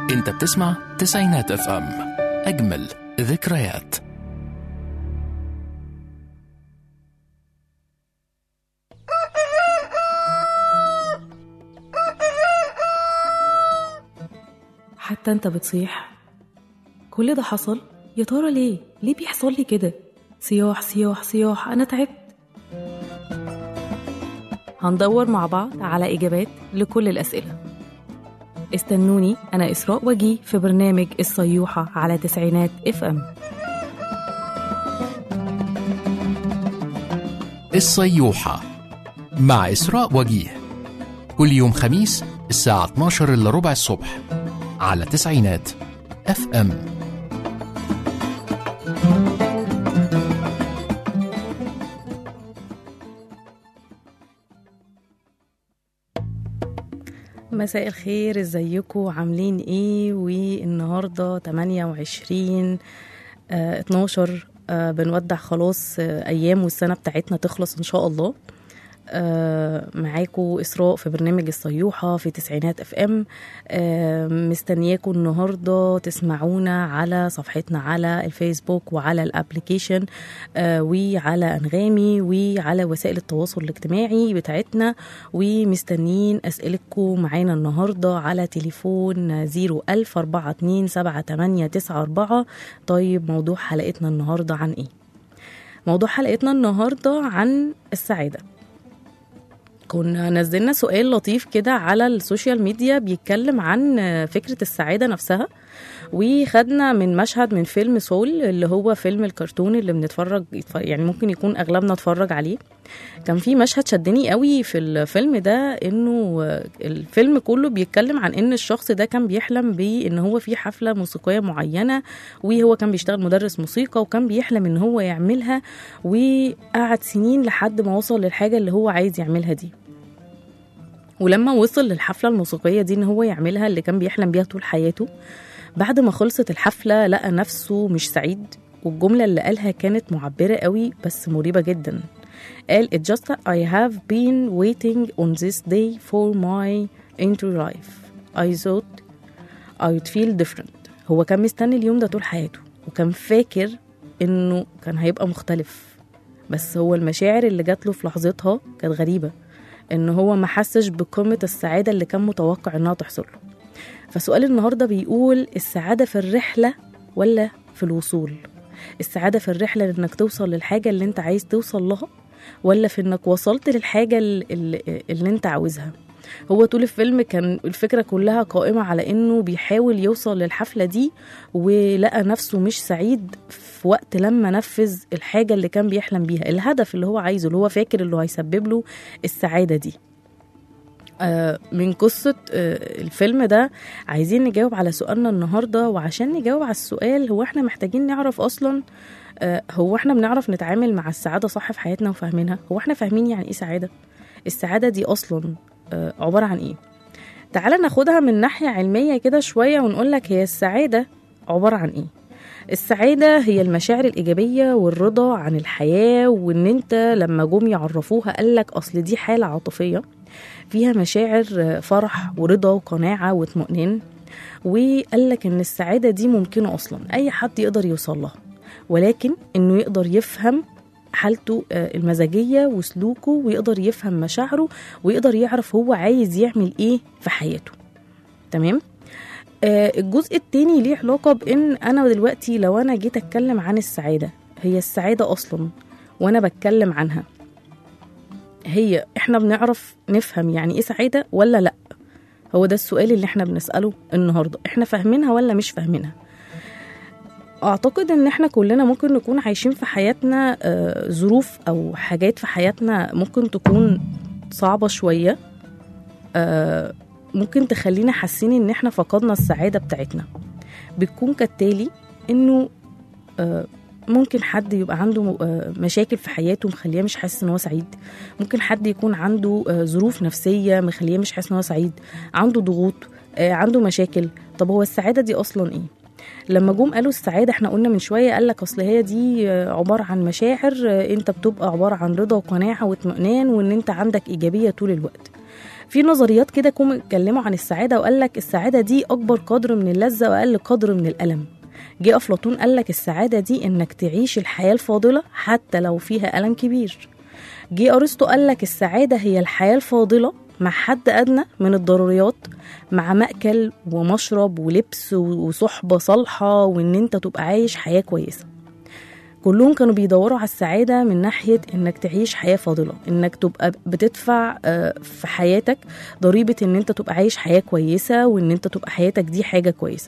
انت بتسمع تسعينات اف ام اجمل ذكريات حتى انت بتصيح كل ده حصل يا ترى ليه ليه بيحصل لي كده صياح صياح صياح انا تعبت هندور مع بعض على اجابات لكل الاسئله استنوني انا اسراء وجي في برنامج الصيوحه على تسعينات اف ام الصيوحة مع إسراء وجيه كل يوم خميس الساعة 12 إلا ربع الصبح على تسعينات اف ام مساء الخير ازيكم عاملين ايه والنهارده 28 آه 12 آه بنودع خلاص آه ايام والسنه بتاعتنا تخلص ان شاء الله آه معاكم اسراء في برنامج الصيوحه في تسعينات اف ام آه مستنياكم النهارده تسمعونا على صفحتنا على الفيسبوك وعلى الابليكيشن آه وعلى انغامي وعلى وسائل التواصل الاجتماعي بتاعتنا ومستنيين اسئلتكم معانا النهارده على تليفون 01000 427 طيب موضوع حلقتنا النهارده عن ايه موضوع حلقتنا النهارده عن السعاده كنا نزلنا سؤال لطيف كده على السوشيال ميديا بيتكلم عن فكرة السعادة نفسها وخدنا من مشهد من فيلم سول اللي هو فيلم الكرتون اللي بنتفرج يعني ممكن يكون اغلبنا اتفرج عليه كان في مشهد شدني قوي في الفيلم ده انه الفيلم كله بيتكلم عن ان الشخص ده كان بيحلم بان هو في حفله موسيقيه معينه وهو كان بيشتغل مدرس موسيقى وكان بيحلم ان هو يعملها وقعد سنين لحد ما وصل للحاجه اللي هو عايز يعملها دي ولما وصل للحفله الموسيقيه دي ان هو يعملها اللي كان بيحلم بيها طول حياته بعد ما خلصت الحفله لقى نفسه مش سعيد والجمله اللي قالها كانت معبره قوي بس مريبه جدا قال it just I have been waiting on this day for my entry life I thought I'd feel different هو كان مستني اليوم ده طول حياته وكان فاكر انه كان هيبقى مختلف بس هو المشاعر اللي جات له في لحظتها كانت غريبه ان هو ما حسش بقمه السعاده اللي كان متوقع انها تحصل له فسؤال النهارده بيقول السعاده في الرحله ولا في الوصول السعاده في الرحله انك توصل للحاجه اللي انت عايز توصل لها ولا في انك وصلت للحاجه اللي, اللي انت عاوزها هو طول الفيلم كان الفكره كلها قائمه على انه بيحاول يوصل للحفله دي ولقى نفسه مش سعيد في وقت لما نفذ الحاجه اللي كان بيحلم بيها الهدف اللي هو عايزه اللي هو فاكر اللي هيسبب له السعاده دي آه من قصة آه الفيلم ده عايزين نجاوب على سؤالنا النهاردة وعشان نجاوب على السؤال هو احنا محتاجين نعرف أصلا آه هو احنا بنعرف نتعامل مع السعادة صح في حياتنا وفاهمينها هو احنا فاهمين يعني ايه سعادة السعادة دي أصلا عبارة عن ايه تعالى ناخدها من ناحية علمية كده شوية ونقولك هي السعادة عبارة عن ايه السعادة هي المشاعر الإيجابية والرضا عن الحياة وإن أنت لما جم يعرفوها قالك أصل دي حالة عاطفية فيها مشاعر فرح ورضا وقناعة واطمئنان وقالك إن السعادة دي ممكنة أصلا أي حد يقدر يوصل لها ولكن إنه يقدر يفهم حالته المزاجية وسلوكه ويقدر يفهم مشاعره ويقدر يعرف هو عايز يعمل ايه في حياته تمام الجزء التاني ليه علاقة بان انا دلوقتي لو انا جيت اتكلم عن السعادة هي السعادة اصلا وانا بتكلم عنها هي احنا بنعرف نفهم يعني ايه سعادة ولا لا هو ده السؤال اللي احنا بنسأله النهاردة احنا فاهمينها ولا مش فاهمينها اعتقد ان احنا كلنا ممكن نكون عايشين في حياتنا ظروف او حاجات في حياتنا ممكن تكون صعبة شوية ممكن تخلينا حاسين ان احنا فقدنا السعادة بتاعتنا بتكون كالتالي انه ممكن حد يبقى عنده مشاكل في حياته مخليه مش حاسس ان هو سعيد ممكن حد يكون عنده ظروف نفسيه مخليه مش حاسس ان هو سعيد عنده ضغوط عنده مشاكل طب هو السعاده دي اصلا ايه لما جم قالوا السعاده احنا قلنا من شويه قال لك اصل هي دي عباره عن مشاعر انت بتبقى عباره عن رضا وقناعه واطمئنان وان انت عندك ايجابيه طول الوقت في نظريات كده كوم اتكلموا عن السعاده وقال لك السعاده دي اكبر قدر من اللذه واقل قدر من الالم جه افلاطون قال لك السعاده دي انك تعيش الحياه الفاضله حتى لو فيها الم كبير جه ارسطو قال لك السعاده هي الحياه الفاضله مع حد ادنى من الضروريات مع مأكل ومشرب ولبس وصحبه صالحه وان انت تبقى عايش حياه كويسه كلهم كانوا بيدوروا على السعادة من ناحية إنك تعيش حياة فاضلة إنك تبقى بتدفع آه، في حياتك ضريبة إن أنت تبقى عايش حياة كويسة وإن أنت تبقى حياتك دي حاجة كويسة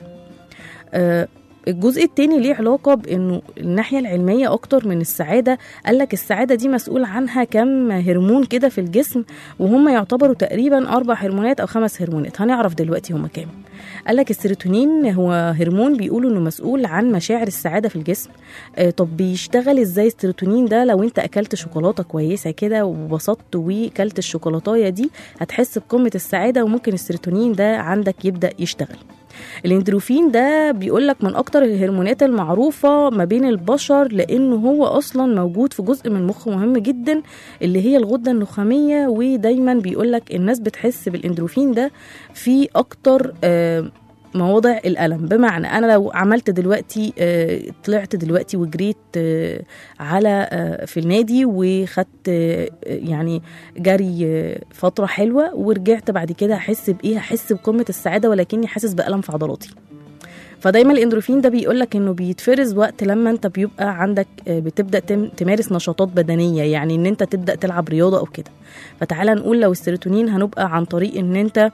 آه، الجزء التاني ليه علاقة بإنه الناحية العلمية أكتر من السعادة قالك السعادة دي مسؤول عنها كم هرمون كده في الجسم وهم يعتبروا تقريبا أربع هرمونات أو خمس هرمونات هنعرف دلوقتي هما كام قالك السيروتونين هو هرمون بيقولوا إنه مسؤول عن مشاعر السعادة في الجسم آه، طب بيشتغل إزاي السيروتونين ده لو أنت أكلت شوكولاتة كويسة كده وبسطت وكلت الشوكولاتاية دي هتحس بقمة السعادة وممكن السيروتونين ده عندك يبدأ يشتغل الاندروفين ده بيقول لك من اكتر الهرمونات المعروفه ما بين البشر لانه هو اصلا موجود في جزء من المخ مهم جدا اللي هي الغده النخاميه ودايما بيقول لك الناس بتحس بالاندروفين ده في اكتر آه مواضع الألم بمعنى أنا لو عملت دلوقتي آه، طلعت دلوقتي وجريت آه، على آه، في النادي وخدت آه، يعني جري آه، فترة حلوة ورجعت بعد كده هحس بإيه هحس بقمة السعادة ولكني حاسس بألم في عضلاتي فدايما الاندروفين ده بيقول لك انه بيتفرز وقت لما انت بيبقى عندك آه، بتبدا تم- تمارس نشاطات بدنيه يعني ان انت تبدا تلعب رياضه او كده فتعالى نقول لو السيروتونين هنبقى عن طريق ان انت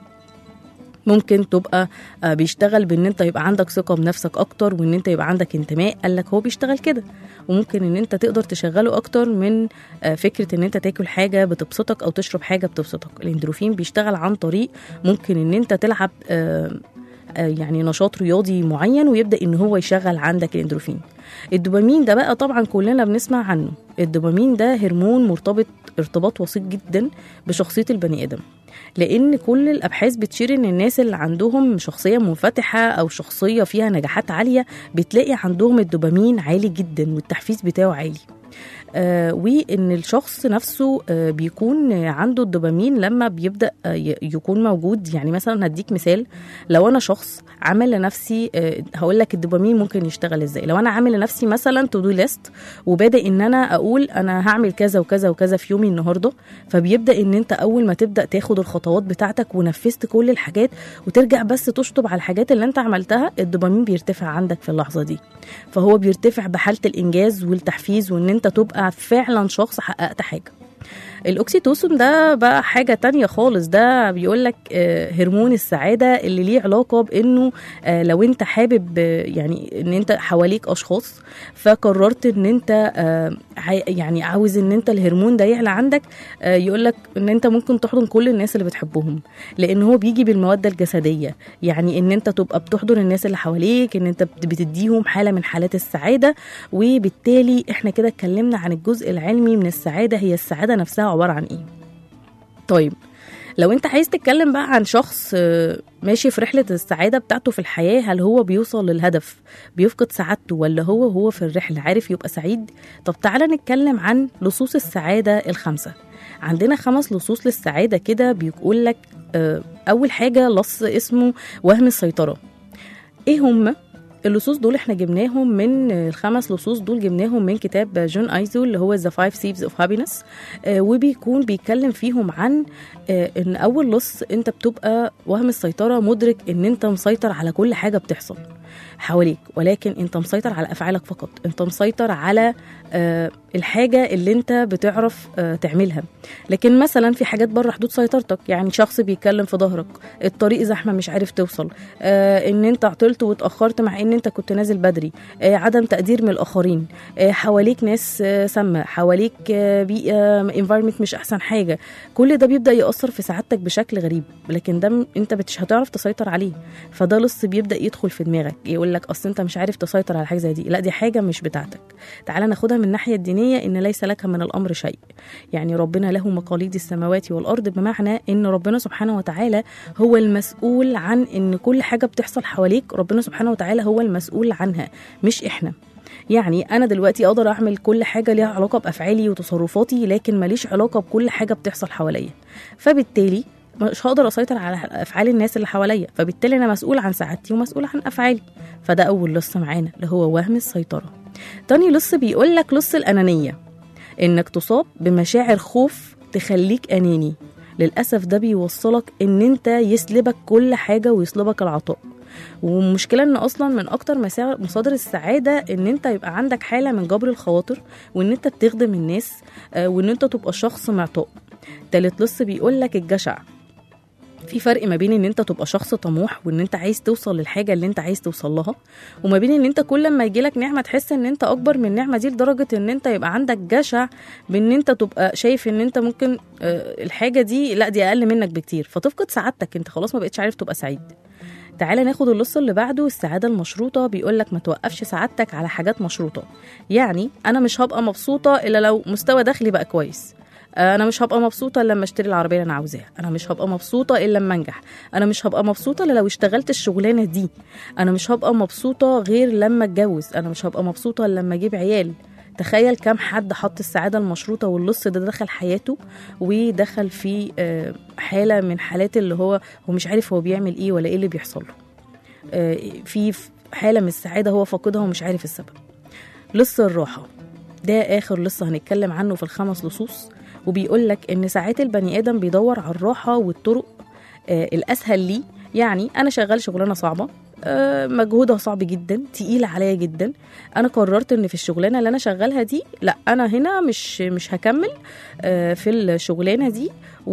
ممكن تبقى آه، بيشتغل بان انت يبقى عندك ثقه بنفسك اكتر وان انت يبقى عندك انتماء قال لك هو بيشتغل كده وممكن ان انت تقدر تشغله اكتر من آه، فكره ان انت تاكل حاجه بتبسطك او تشرب حاجه بتبسطك الاندروفين بيشتغل عن طريق ممكن ان انت تلعب آه، آه، يعني نشاط رياضي معين ويبدا ان هو يشغل عندك الاندروفين الدوبامين ده بقى طبعا كلنا بنسمع عنه الدوبامين ده هرمون مرتبط ارتباط وثيق جدا بشخصيه البني ادم لان كل الابحاث بتشير ان الناس اللي عندهم شخصيه منفتحه او شخصيه فيها نجاحات عاليه بتلاقي عندهم الدوبامين عالي جدا والتحفيز بتاعه عالي آه وان الشخص نفسه آه بيكون عنده الدوبامين لما بيبدا آه ي- يكون موجود يعني مثلا هديك مثال لو انا شخص عامل لنفسي آه هقول لك الدوبامين ممكن يشتغل ازاي لو انا عامل لنفسي مثلا تو دو ليست وبادئ ان انا اقول انا هعمل كذا وكذا وكذا في يومي النهارده فبيبدا ان انت اول ما تبدا تاخد الخطوات بتاعتك ونفذت كل الحاجات وترجع بس تشطب على الحاجات اللي انت عملتها الدوبامين بيرتفع عندك في اللحظه دي فهو بيرتفع بحاله الانجاز والتحفيز وان انت تبقى فعلا شخص حققت حاجه الاكسيتوسين ده بقى حاجه تانية خالص ده بيقول لك هرمون السعاده اللي ليه علاقه بانه آه، لو انت حابب آه، يعني ان انت حواليك اشخاص فقررت ان انت آه، عاي- يعني عاوز ان انت الهرمون ده يعلى عندك يقول لك ان انت ممكن تحضن كل الناس اللي بتحبهم لان هو بيجي بالموده الجسديه يعني ان انت تبقى بتحضن الناس اللي حواليك ان انت بت- بتديهم حاله من حالات السعاده وبالتالي احنا كده اتكلمنا عن الجزء العلمي من السعاده هي السعاده نفسها عباره عن ايه طيب لو انت عايز تتكلم بقى عن شخص آه، ماشي في رحلة السعادة بتاعته في الحياة هل هو بيوصل للهدف بيفقد سعادته ولا هو هو في الرحلة عارف يبقى سعيد طب تعالى نتكلم عن لصوص السعادة الخمسة عندنا خمس لصوص للسعادة كده بيقول لك آه، أول حاجة لص اسمه وهم السيطرة ايه هم اللصوص دول احنا جبناهم من الخمس لصوص دول جبناهم من كتاب جون ايزو اللي هو ذا فايف سيفز اوف هابينس وبيكون بيتكلم فيهم عن آه، ان اول لص انت بتبقى وهم السيطره مدرك ان انت مسيطر على كل حاجه بتحصل حواليك ولكن انت مسيطر على افعالك فقط انت مسيطر على آه، الحاجه اللي انت بتعرف آه، تعملها لكن مثلا في حاجات بره حدود سيطرتك يعني شخص بيتكلم في ظهرك الطريق زحمه مش عارف توصل آه، ان انت عطلت واتاخرت مع ان انت كنت نازل بدري آه، عدم تقدير من الاخرين آه، حواليك ناس آه، سامه حواليك آه، بيئه انفايرمنت مش احسن حاجه كل ده بيبدا ياثر في سعادتك بشكل غريب لكن ده م- انت مش هتعرف تسيطر عليه فده لص بيبدا يدخل في دماغك يقول لك اصل انت مش عارف تسيطر على حاجه زي دي لا دي حاجه مش بتاعتك تعالى ناخدها من الناحيه الدينيه ان ليس لك من الامر شيء يعني ربنا له مقاليد السماوات والارض بمعنى ان ربنا سبحانه وتعالى هو المسؤول عن ان كل حاجه بتحصل حواليك ربنا سبحانه وتعالى هو المسؤول عنها مش احنا يعني انا دلوقتي اقدر اعمل كل حاجه ليها علاقه بافعالي وتصرفاتي لكن ماليش علاقه بكل حاجه بتحصل حواليا فبالتالي مش هقدر اسيطر على افعال الناس اللي حواليا فبالتالي انا مسؤول عن سعادتي ومسؤول عن افعالي فده اول لص معانا اللي هو وهم السيطره تاني لص بيقول لك لص الانانيه انك تصاب بمشاعر خوف تخليك اناني للاسف ده بيوصلك ان انت يسلبك كل حاجه ويسلبك العطاء والمشكله ان اصلا من اكتر مسا- مصادر السعاده ان انت يبقى عندك حاله من جبر الخواطر وان انت بتخدم الناس آه، وان انت تبقى شخص معطاء تالت لص بيقول لك الجشع في فرق ما بين ان انت تبقى شخص طموح وان انت عايز توصل للحاجه اللي انت عايز توصل لها وما بين ان انت كل ما يجيلك نعمه تحس ان انت اكبر من النعمه دي لدرجه ان انت يبقى عندك جشع بان انت تبقى شايف ان انت ممكن آه، الحاجه دي لا دي اقل منك بكتير فتفقد سعادتك انت خلاص ما بقتش عارف تبقى سعيد تعالى ناخد اللص اللي بعده السعادة المشروطة بيقولك ما توقفش سعادتك على حاجات مشروطة يعني أنا مش هبقى مبسوطة إلا لو مستوى دخلي بقى كويس انا مش هبقى مبسوطه الا لما اشتري العربيه اللي انا عاوزاها انا مش هبقى مبسوطه الا لما انجح انا مش هبقى مبسوطه الا لو اشتغلت الشغلانه دي انا مش هبقى مبسوطه غير لما اتجوز انا مش هبقى مبسوطه الا لما اجيب عيال تخيل كم حد حط السعاده المشروطه واللص ده دخل حياته ودخل في آه، حاله من حالات اللي هو هو مش عارف هو بيعمل ايه ولا ايه اللي بيحصل له آه، في حاله من السعاده هو فاقدها ومش عارف السبب لص الراحه ده اخر لص هنتكلم عنه في الخمس لصوص وبيقول لك ان ساعات البني ادم بيدور على الراحه والطرق آه الاسهل ليه يعني انا شغال شغلانه صعبه آه مجهودها صعب جدا تقيله عليا جدا انا قررت ان في الشغلانه اللي انا شغالها دي لا انا هنا مش مش هكمل آه في الشغلانه دي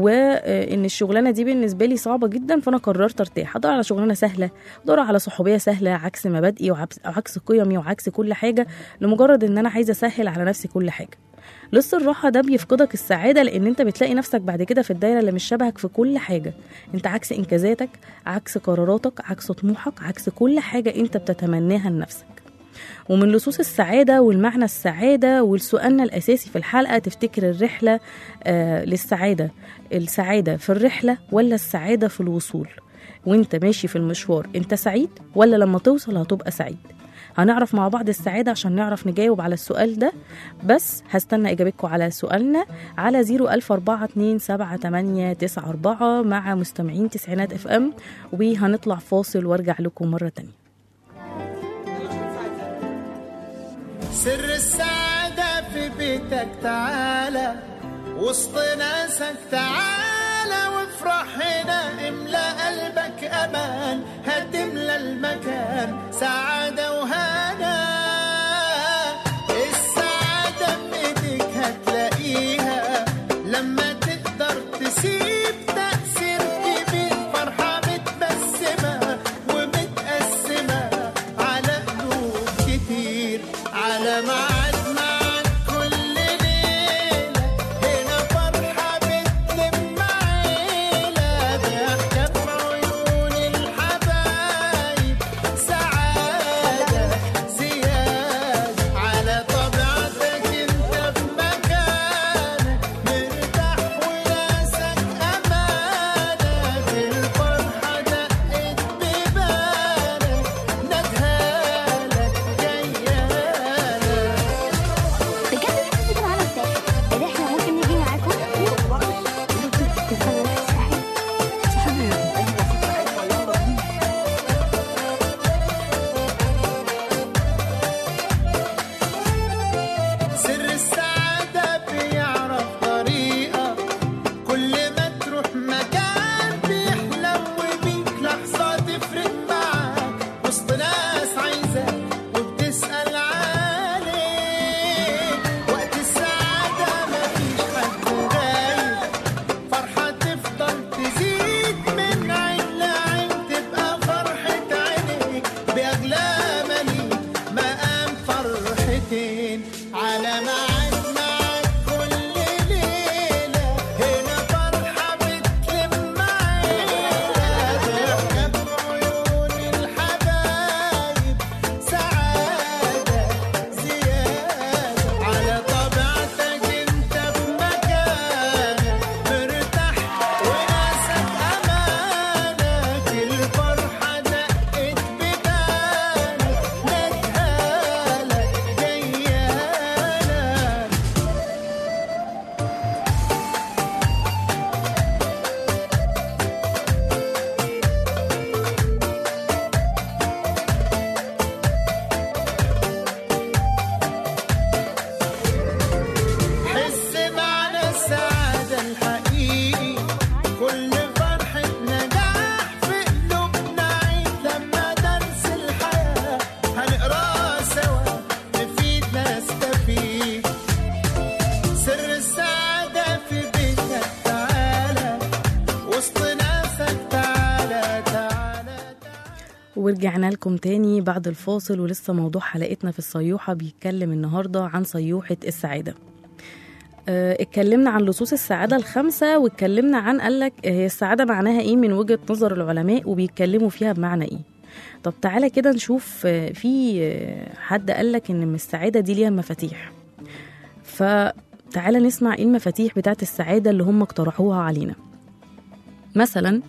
وان الشغلانه دي بالنسبه لي صعبه جدا فانا قررت ارتاح ادور على شغلانه سهله ادور على صحوبيه سهله عكس مبادئي وعكس عكس قيمي وعكس كل حاجه لمجرد ان انا عايزه اسهل على نفسي كل حاجه لص الراحة ده بيفقدك السعادة لأن أنت بتلاقي نفسك بعد كده في الدايرة اللي مش شبهك في كل حاجة أنت عكس إنجازاتك عكس قراراتك عكس طموحك عكس كل حاجة أنت بتتمناها لنفسك ومن لصوص السعادة والمعنى السعادة والسؤالنا الأساسي في الحلقة تفتكر الرحلة آه للسعادة السعادة في الرحلة ولا السعادة في الوصول وانت ماشي في المشوار انت سعيد ولا لما توصل هتبقى سعيد هنعرف مع بعض السعادة عشان نعرف نجاوب على السؤال ده بس هستنى إجابتكم على سؤالنا على 014278894 مع مستمعين تسعينات اف ام وهنطلع فاصل وارجع لكم مرة تانية سر السعادة في بيتك تعالى وسط ناسك تعالى وافرح هنا املى قلبك امان هتملى المكان سعادة وهنا السعادة في ايديك هتلاقيها لما تقدر تسيب تأثير كبير فرحة متبسمة ومتقسمة على قلوب كتير على ميعاد معاك كل ليلة هنا فرحة بتلم عيلة ورجعنا لكم تاني بعد الفاصل ولسه موضوع حلقتنا في الصيوحة بيتكلم النهاردة عن صيوحة السعادة آه، اتكلمنا عن لصوص السعادة الخمسة واتكلمنا عن قالك هي السعادة معناها ايه من وجهة نظر العلماء وبيتكلموا فيها بمعنى ايه طب تعالى كده نشوف آه، في آه، حد قالك ان من السعادة دي ليها مفاتيح فتعالى نسمع ايه المفاتيح بتاعت السعادة اللي هم اقترحوها علينا مثلا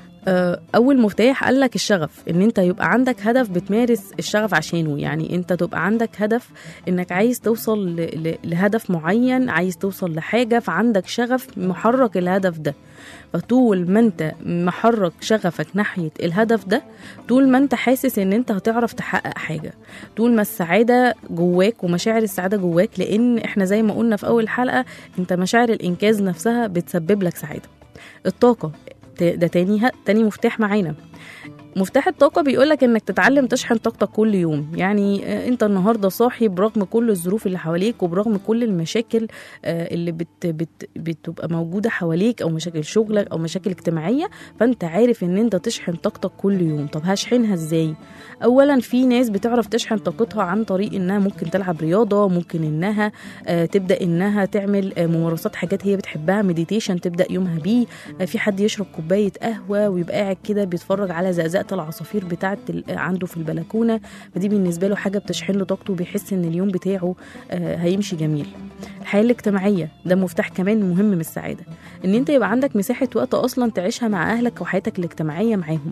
آه، اول مفتاح قال لك الشغف ان انت يبقى عندك هدف بتمارس الشغف عشانه يعني انت تبقى عندك هدف انك عايز توصل ل- ل- لهدف معين عايز توصل لحاجه فعندك شغف محرك الهدف ده فطول ما انت محرك شغفك ناحيه الهدف ده طول ما انت حاسس ان انت هتعرف تحقق حاجه طول ما السعاده جواك ومشاعر السعاده جواك لان احنا زي ما قلنا في اول حلقه انت مشاعر الانجاز نفسها بتسبب لك سعاده الطاقه ت- ده تاني ه- تاني مفتاح معانا مفتاح الطاقة بيقولك انك تتعلم تشحن طاقتك كل يوم يعني آه، انت النهاردة صاحي برغم كل الظروف اللي حواليك وبرغم كل المشاكل آه، اللي بت بت بتبقى موجودة حواليك او مشاكل شغلك او مشاكل اجتماعية فانت عارف ان انت تشحن طاقتك كل يوم طب هشحنها ازاي اولا في ناس بتعرف تشحن طاقتها عن طريق انها ممكن تلعب رياضة ممكن انها آه، تبدأ انها تعمل آه، ممارسات حاجات هي بتحبها مديتيشن تبدأ يومها بيه آه، في حد يشرب كوباية قهوة ويبقى قاعد كده بيتفرج على زقزقة العصافير بتاعت ال- عنده في البلكونة فدي بالنسبة له حاجة بتشحن له طاقته وبيحس ان اليوم بتاعه آه، هيمشي جميل الحياة الاجتماعية ده مفتاح كمان مهم من السعادة ان انت يبقى عندك مساحة وقت اصلا تعيشها مع اهلك وحياتك الاجتماعية معاهم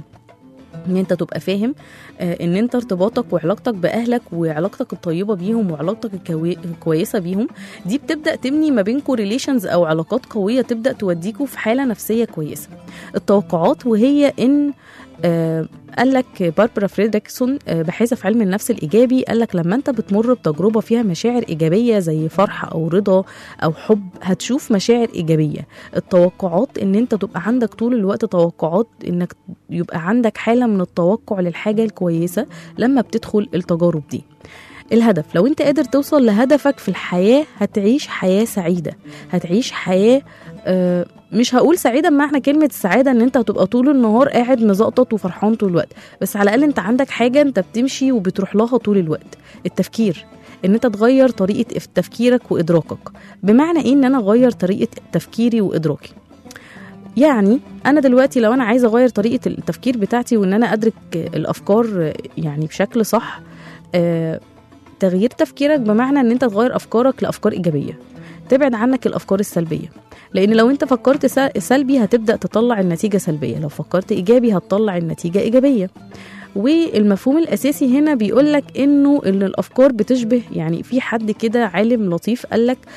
ان انت تبقى فاهم آه، ان انت ارتباطك وعلاقتك باهلك وعلاقتك الطيبه بيهم وعلاقتك الكوي- الكويسه بيهم دي بتبدا تبني ما بينكم ريليشنز او علاقات قويه تبدا توديكوا في حاله نفسيه كويسه التوقعات وهي ان آه قال لك باربرا فريدريكسون آه باحثه في علم النفس الايجابي قال لك لما انت بتمر بتجربه فيها مشاعر ايجابيه زي فرح او رضا او حب هتشوف مشاعر ايجابيه التوقعات ان انت تبقى عندك طول الوقت توقعات انك يبقى عندك حاله من التوقع للحاجه الكويسه لما بتدخل التجارب دي الهدف لو انت قادر توصل لهدفك في الحياه هتعيش حياه سعيده هتعيش حياه آه، مش هقول سعيده بمعنى كلمه السعاده ان انت هتبقى طول النهار قاعد مزقطط وفرحان طول الوقت بس على الاقل انت عندك حاجه انت بتمشي وبتروح لها طول الوقت التفكير ان انت تغير طريقه اف- تفكيرك وادراكك بمعنى ايه ان انا اغير طريقه تفكيري وادراكي يعني انا دلوقتي لو انا عايزه اغير طريقه التفكير بتاعتي وان انا ادرك الافكار يعني بشكل صح آه، تغيير تفكيرك بمعنى ان انت تغير افكارك لافكار ايجابيه تبعد عنك الافكار السلبيه لان لو انت فكرت س- سلبي هتبدا تطلع النتيجه سلبيه لو فكرت ايجابي هتطلع النتيجه ايجابيه والمفهوم الاساسي هنا بيقول لك انه ان الافكار بتشبه يعني في حد كده عالم لطيف قال لك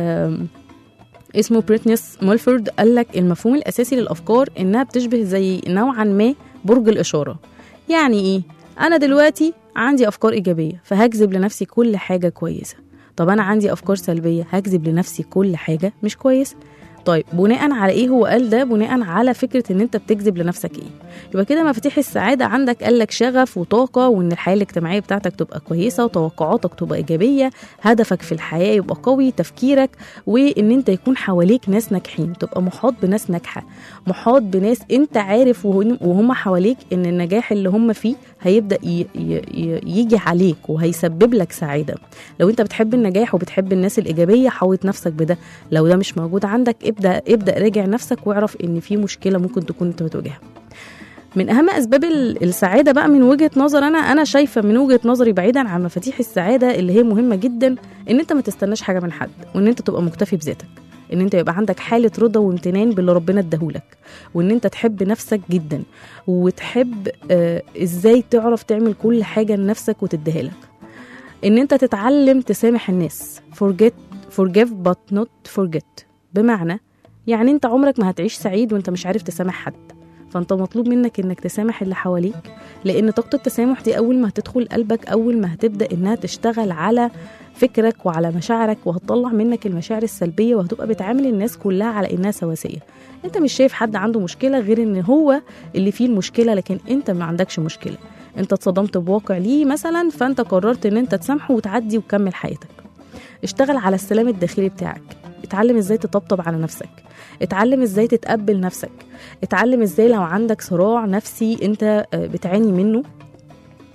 اسمه بريتنيس مولفورد قال لك المفهوم الاساسي للافكار انها بتشبه زي نوعا ما برج الاشاره يعني ايه انا دلوقتي عندي افكار ايجابيه فهجذب لنفسي كل حاجه كويسه طب انا عندي افكار سلبيه هجذب لنفسي كل حاجه مش كويسه طيب بناء على ايه هو قال ده بناء على فكره ان انت بتجذب لنفسك ايه يبقى كده مفاتيح السعاده عندك قال لك شغف وطاقه وان الحياه الاجتماعيه بتاعتك تبقى كويسه وتوقعاتك تبقى ايجابيه هدفك في الحياه يبقى قوي تفكيرك وان انت يكون حواليك ناس ناجحين تبقى محاط بناس ناجحه محاط بناس انت عارف وهن- وهم حواليك ان النجاح اللي هم فيه هيبدا ي- ي- ي- يجي عليك وهيسبب لك سعاده لو انت بتحب النجاح وبتحب الناس الايجابيه حوط نفسك بده لو ده مش موجود عندك ابدا ابدا راجع نفسك واعرف ان في مشكله ممكن تكون انت بتواجهها من اهم اسباب ال- السعاده بقى من وجهه نظر انا انا شايفه من وجهه نظري بعيدا عن مفاتيح السعاده اللي هي مهمه جدا ان انت ما تستناش حاجه من حد وان انت تبقى مكتفي بذاتك ان انت يبقى عندك حاله رضا وامتنان باللي ربنا اداهولك وان انت تحب نفسك جدا وتحب آه ازاي تعرف تعمل كل حاجه لنفسك وتديها لك ان انت تتعلم تسامح الناس forget forgive but not forget بمعنى يعني انت عمرك ما هتعيش سعيد وانت مش عارف تسامح حد فانت مطلوب منك انك تسامح اللي حواليك لان طاقه التسامح دي اول ما هتدخل قلبك اول ما هتبدا انها تشتغل على فكرك وعلى مشاعرك وهتطلع منك المشاعر السلبيه وهتبقى بتعامل الناس كلها على انها سواسيه انت مش شايف حد عنده مشكله غير ان هو اللي فيه المشكله لكن انت ما عندكش مشكله انت اتصدمت بواقع ليه مثلا فانت قررت ان انت تسامحه وتعدي وتكمل حياتك اشتغل على السلام الداخلي بتاعك اتعلم ازاي تطبطب على نفسك اتعلم ازاي تتقبل نفسك اتعلم ازاي لو عندك صراع نفسي انت آه، بتعاني منه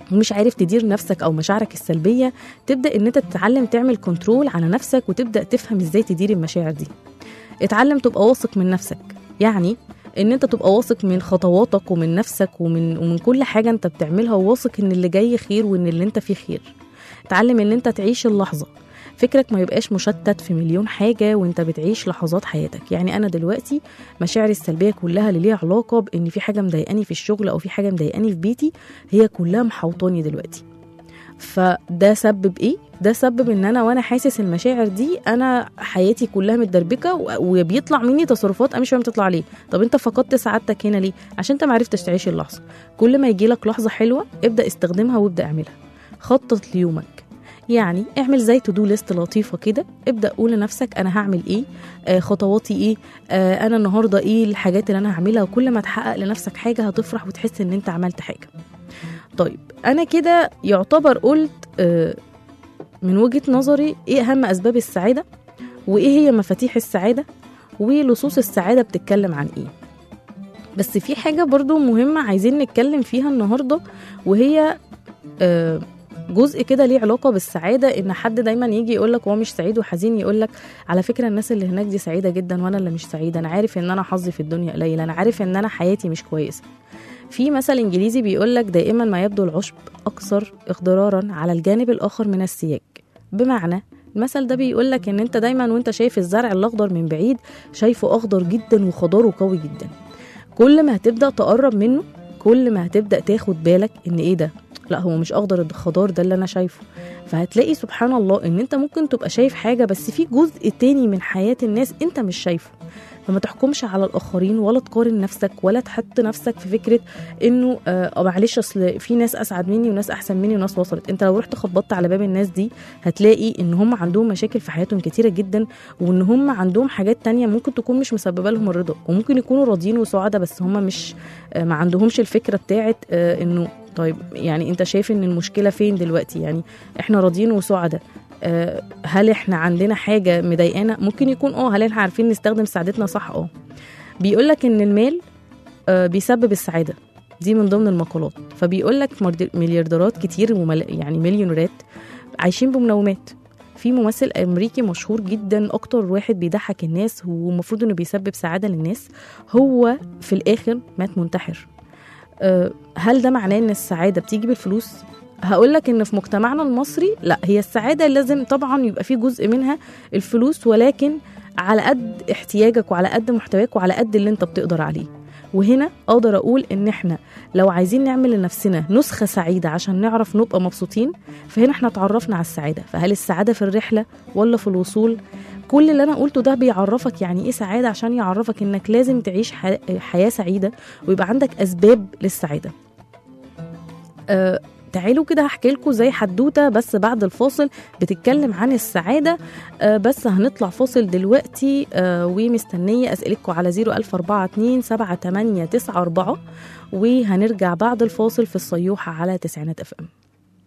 ومش عارف تدير نفسك او مشاعرك السلبيه تبدا ان انت تتعلم تعمل كنترول على نفسك وتبدا تفهم ازاي تدير المشاعر دي اتعلم تبقى واثق من نفسك يعني ان انت تبقى واثق من خطواتك ومن نفسك ومن ومن كل حاجه انت بتعملها وواثق ان اللي جاي خير وان اللي انت فيه خير اتعلم ان انت تعيش اللحظه فكرك ما يبقاش مشتت في مليون حاجة وانت بتعيش لحظات حياتك يعني أنا دلوقتي مشاعري السلبية كلها اللي ليها علاقة بإن في حاجة مضايقاني في الشغل أو في حاجة مضايقاني في بيتي هي كلها محوطاني دلوقتي فده سبب ايه ده سبب ان انا وانا حاسس المشاعر دي انا حياتي كلها متدربكه و- وبيطلع مني تصرفات انا مش فاهم تطلع ليه طب انت فقدت سعادتك هنا ليه عشان انت معرفتش تعيش اللحظه كل ما يجي لك لحظه حلوه ابدا استخدمها وابدا اعملها خطط ليومك يعني اعمل زي تو دو ليست لطيفه كده ابدا قول لنفسك انا هعمل ايه آه خطواتي ايه آه انا النهارده ايه الحاجات اللي انا هعملها وكل ما تحقق لنفسك حاجه هتفرح وتحس ان انت عملت حاجه طيب انا كده يعتبر قلت آه من وجهه نظري ايه اهم اسباب السعاده وايه هي مفاتيح السعاده ولصوص السعاده بتتكلم عن ايه بس في حاجه برضو مهمه عايزين نتكلم فيها النهارده وهي آه جزء كده ليه علاقه بالسعاده ان حد دايما يجي يقول لك هو مش سعيد وحزين يقول لك على فكره الناس اللي هناك دي سعيده جدا وانا اللي مش سعيده انا عارف ان انا حظي في الدنيا قليل انا عارف ان انا حياتي مش كويسه في مثل انجليزي بيقول لك دائما ما يبدو العشب اكثر اضرارا على الجانب الاخر من السياج بمعنى المثل ده بيقول لك ان انت دايما وانت شايف الزرع الاخضر من بعيد شايفه اخضر جدا وخضاره قوي جدا كل ما هتبدا تقرب منه كل ما هتبدا تاخد بالك ان ايه ده لا هو مش اخضر الخضار ده اللي انا شايفه فهتلاقي سبحان الله ان انت ممكن تبقى شايف حاجه بس في جزء تاني من حياه الناس انت مش شايفه فما تحكمش على الاخرين ولا تقارن نفسك ولا تحط نفسك في فكره انه آه معلش اصل في ناس اسعد مني وناس احسن مني وناس وصلت انت لو رحت خبطت على باب الناس دي هتلاقي ان هم عندهم مشاكل في حياتهم كتيره جدا وان هم عندهم حاجات تانية ممكن تكون مش مسببه لهم الرضا وممكن يكونوا راضيين وسعداء بس هم مش آه ما عندهمش الفكره بتاعت آه انه طيب يعني انت شايف ان المشكله فين دلوقتي يعني احنا راضيين وسعداء آه، هل احنا عندنا حاجه مضايقانا ممكن يكون اه هل احنا عارفين نستخدم سعادتنا صح اه بيقول لك ان المال آه، بيسبب السعاده دي من ضمن المقولات فبيقول لك مرد- مليارديرات كتير ومل... يعني مليونيرات عايشين بمنومات في ممثل امريكي مشهور جدا اكتر واحد بيضحك الناس ومفروض انه بيسبب سعاده للناس هو في الاخر مات منتحر آه، هل ده معناه ان السعاده بتيجي بالفلوس هقول لك ان في مجتمعنا المصري لا هي السعاده لازم طبعا يبقى في جزء منها الفلوس ولكن على قد احتياجك وعلى قد محتواك وعلى قد اللي انت بتقدر عليه وهنا اقدر اقول ان احنا لو عايزين نعمل لنفسنا نسخه سعيده عشان نعرف نبقى مبسوطين فهنا احنا اتعرفنا على السعاده فهل السعاده في الرحله ولا في الوصول كل اللي انا قلته ده بيعرفك يعني ايه سعاده عشان يعرفك انك لازم تعيش ح- حياه سعيده ويبقى عندك اسباب للسعاده أه تعالوا كده هحكي لكم زي حدوته بس بعد الفاصل بتتكلم عن السعاده أه بس هنطلع فاصل دلوقتي أه ومستنيه اسئلتكم على 01042 7894 وهنرجع بعد الفاصل في الصيوحه على تسعينات اف ام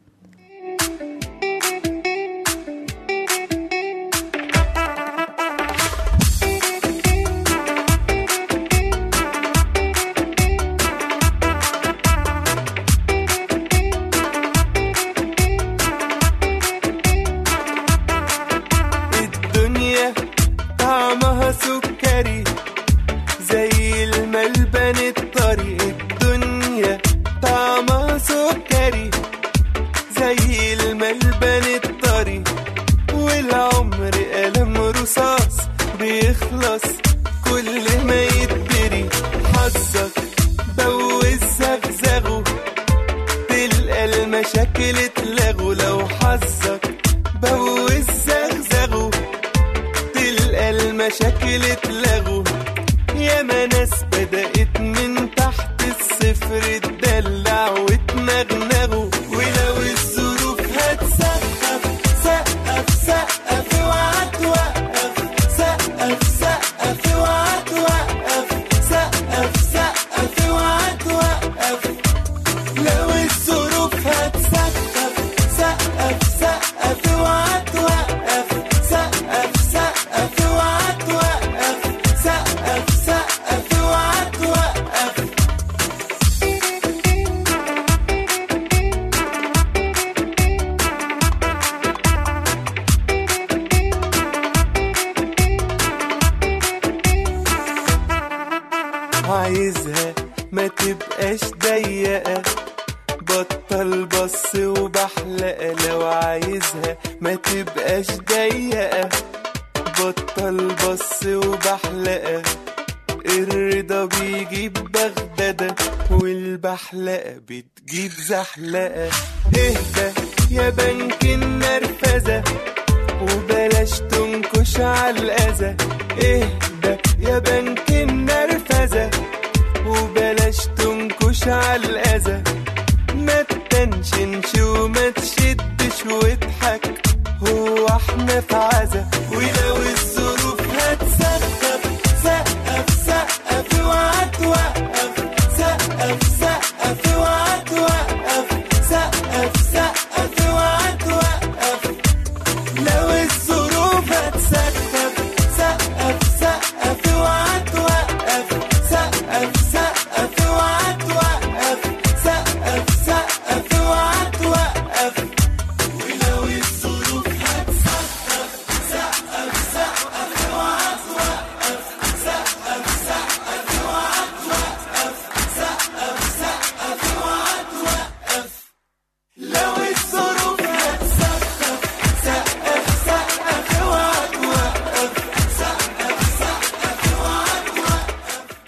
الدنيا طعمها سكري زي الملبن الطري الدنيا طعمها سكري زي الملبن الطري والعمر قلم رصاص بيخلص كل ما يتدري حظك بوز زغزغه تلقى المشاكل اتلغوا لو حظك بوز زغزغه تلقى المشاكل اتلغوا ياما ناس بدأت من تحت الصفر تدلع وتنغنغوا ولو الظروف هتسقف سقف سقف اوعى توقف سقف سقف اوعى توقف سقف سقف اوعى توقف لو الظروف هتسقف ما تبقاش ضيقة بطل بص وبحلقة لو عايزها ما تبقاش ضيقة بطل بص وبحلقة الرضا بيجيب بغدادة والبحلقة بتجيب زحلقة اهدى يا بنك النرفزة وبلاش تنكش على الأذى اهدى يا بنك النرفزة وبلاش تنكش على الأذى ما تتنشنش وما تشدش واضحك هو احنا في عزا ولو الظروف هتسقف سقف سقف اوعى توقف سقف سقف اوعى توقف سقف سقف اوعى توقف لو الظروف هتسقف سقف سقف اوعى توقف سقف سقف اوعى توقف سقف سقف اوعى توقف ولو الظروف هتسقف سقف سقف اوعى توقف سقف سقف اوعى توقف سقف سقف اوعى توقف لو الظروف هتسقف سقف سقف اوعى توقف سقف سقف اوعى توقف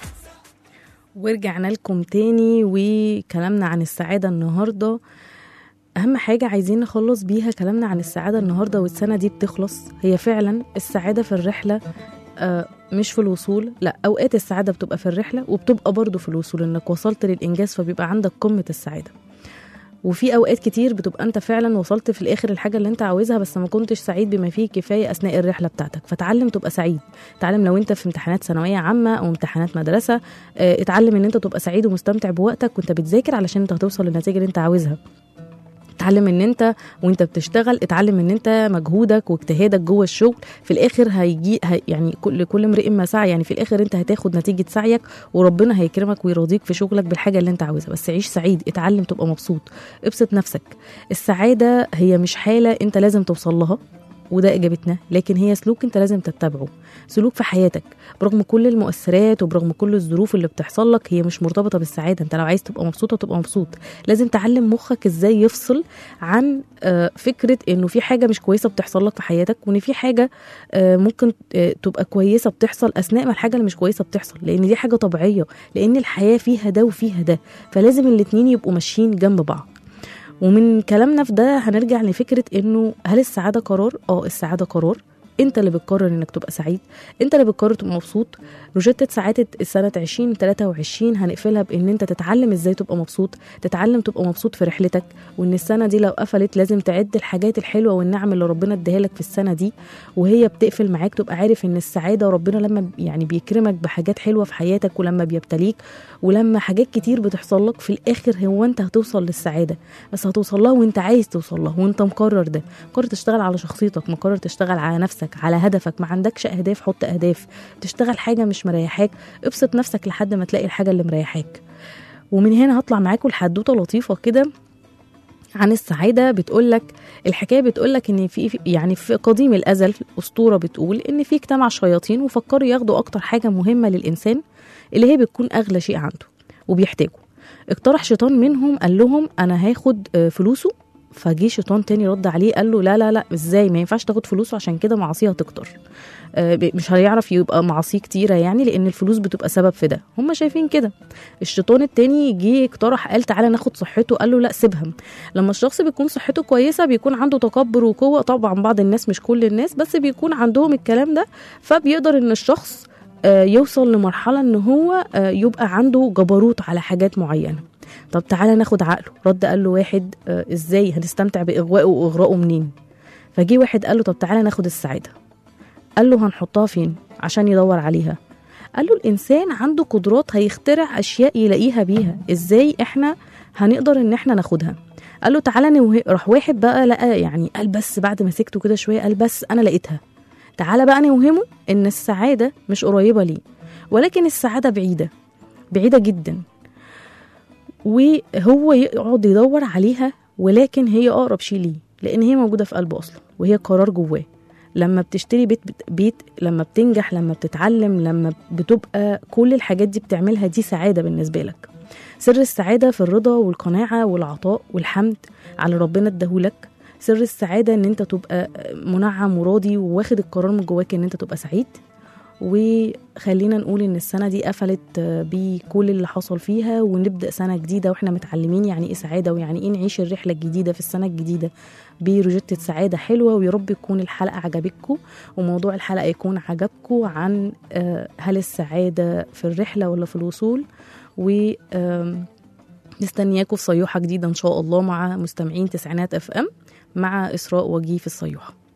ورجعنا لكم تاني وكلامنا عن السعادة النهاردة أهم حاجة عايزين نخلص بيها كلامنا عن السعادة النهاردة والسنة دي بتخلص هي فعلا السعادة في الرحلة آه، مش في الوصول لا أوقات السعادة بتبقى في الرحلة وبتبقى برضه في الوصول إنك وصلت للإنجاز فبيبقى عندك قمة السعادة وفي اوقات كتير بتبقى انت فعلا وصلت في الاخر الحاجه اللي انت عاوزها بس ما كنتش سعيد بما فيه الكفايه اثناء الرحله بتاعتك فتعلم تبقى سعيد اتعلم لو انت في امتحانات ثانويه عامه او امتحانات مدرسه اه، اتعلم ان انت تبقى سعيد ومستمتع بوقتك وانت بتذاكر علشان انت هتوصل للنتيجه اللي انت عاوزها اتعلم ان انت وانت بتشتغل اتعلم ان انت مجهودك واجتهادك جوه الشغل في الاخر هيجي هي يعني كل كل امرئ ما سعى يعني في الاخر انت هتاخد نتيجه سعيك وربنا هيكرمك ويرضيك في شغلك بالحاجه اللي انت عاوزها بس عيش سعيد اتعلم تبقى مبسوط ابسط نفسك السعاده هي مش حاله انت لازم توصل لها وده اجابتنا لكن هي سلوك انت لازم تتبعه سلوك في حياتك برغم كل المؤثرات وبرغم كل الظروف اللي بتحصل لك هي مش مرتبطه بالسعاده انت لو عايز تبقى مبسوطه تبقى مبسوط لازم تعلم مخك ازاي يفصل عن آه، فكره انه في حاجه مش كويسه بتحصل لك في حياتك وان في حاجه آه، ممكن آه، تبقى كويسه بتحصل اثناء ما الحاجه اللي مش كويسه بتحصل لان دي حاجه طبيعيه لان الحياه فيها ده وفيها ده فلازم الاتنين يبقوا ماشيين جنب بعض ومن كلامنا في ده هنرجع لفكره انه هل السعاده قرار اه السعاده قرار انت اللي بتقرر انك تبقى سعيد انت اللي بتقرر تبقى مبسوط روجيتا سعاده السنه 2023 هنقفلها بان انت تتعلم ازاي تبقى مبسوط تتعلم تبقى مبسوط في رحلتك وان السنه دي لو قفلت لازم تعد الحاجات الحلوه والنعم اللي ربنا اداها لك في السنه دي وهي بتقفل معاك تبقى عارف ان السعاده ربنا لما يعني بيكرمك بحاجات حلوه في حياتك ولما بيبتليك ولما حاجات كتير بتحصل لك في الاخر هو انت هتوصل للسعاده بس هتوصل لها وانت عايز توصل لها وانت مقرر ده مقرر تشتغل على شخصيتك مقرر تشتغل على نفسك على هدفك ما عندكش اهداف حط اهداف تشتغل حاجه مش مريحاك ابسط نفسك لحد ما تلاقي الحاجه اللي مريحاك ومن هنا هطلع معاكم لحدوته لطيفه كده عن السعاده بتقول لك الحكايه بتقول لك ان في في- يعني في قديم الازل اسطوره بتقول ان في اجتمع شياطين وفكروا ياخدوا اكتر حاجه مهمه للانسان اللي هي بتكون اغلى شيء عنده وبيحتاجه اقترح شيطان منهم قال لهم انا هاخد آه، فلوسه فجه شيطان تاني رد عليه قال له لا لا لا ازاي ما ينفعش تاخد فلوسه عشان كده معاصيه هتكتر آه، ب- مش هيعرف يبقى معاصيه كتيره يعني لان الفلوس بتبقى سبب في ده هم شايفين كده الشيطان التاني جه اقترح قال تعالى ناخد صحته قال له لا سيبها لما الشخص بيكون صحته كويسه بيكون عنده تكبر وقوه طبعا بعض الناس مش كل الناس بس بيكون عندهم الكلام ده فبيقدر ان الشخص آه، يوصل لمرحله ان هو آه، يبقى عنده جبروت على حاجات معينه طب تعالى ناخد عقله رد قال له واحد آه، ازاي هنستمتع باغوائه واغراءه منين فجي واحد قال له طب تعالى ناخد السعاده قال له هنحطها فين عشان يدور عليها قال له الانسان عنده قدرات هيخترع اشياء يلاقيها بيها ازاي احنا هنقدر ان احنا ناخدها قال له تعالى نوه... راح واحد بقى لقى يعني قال بس بعد ما سكته كده شويه قال بس انا لقيتها تعالى بقى نوهمه ان السعاده مش قريبه ليه ولكن السعاده بعيده بعيده جدا وهو يقعد يدور عليها ولكن هي اقرب شيء ليه لان هي موجوده في قلبه اصلا وهي قرار جواه لما بتشتري بيت بيت لما بتنجح لما بتتعلم لما بتبقى كل الحاجات دي بتعملها دي سعادة بالنسبة لك سر السعادة في الرضا والقناعة والعطاء والحمد على ربنا اداهولك سر السعادة ان انت تبقى منعم وراضي وواخد القرار من جواك ان انت تبقى سعيد وخلينا نقول ان السنة دي قفلت بكل اللي حصل فيها ونبدأ سنة جديدة واحنا متعلمين يعني ايه سعادة ويعني ايه نعيش الرحلة الجديدة في السنة الجديدة بروجيتة سعادة حلوة ويا رب تكون الحلقة عجبتكم وموضوع الحلقة يكون عجبكم عن آه، هل السعادة في الرحلة ولا في الوصول و آم، مستنياكم في صيوحة جديدة إن شاء الله مع مستمعين تسعينات اف ام مع إسراء وجيه في الصيوحة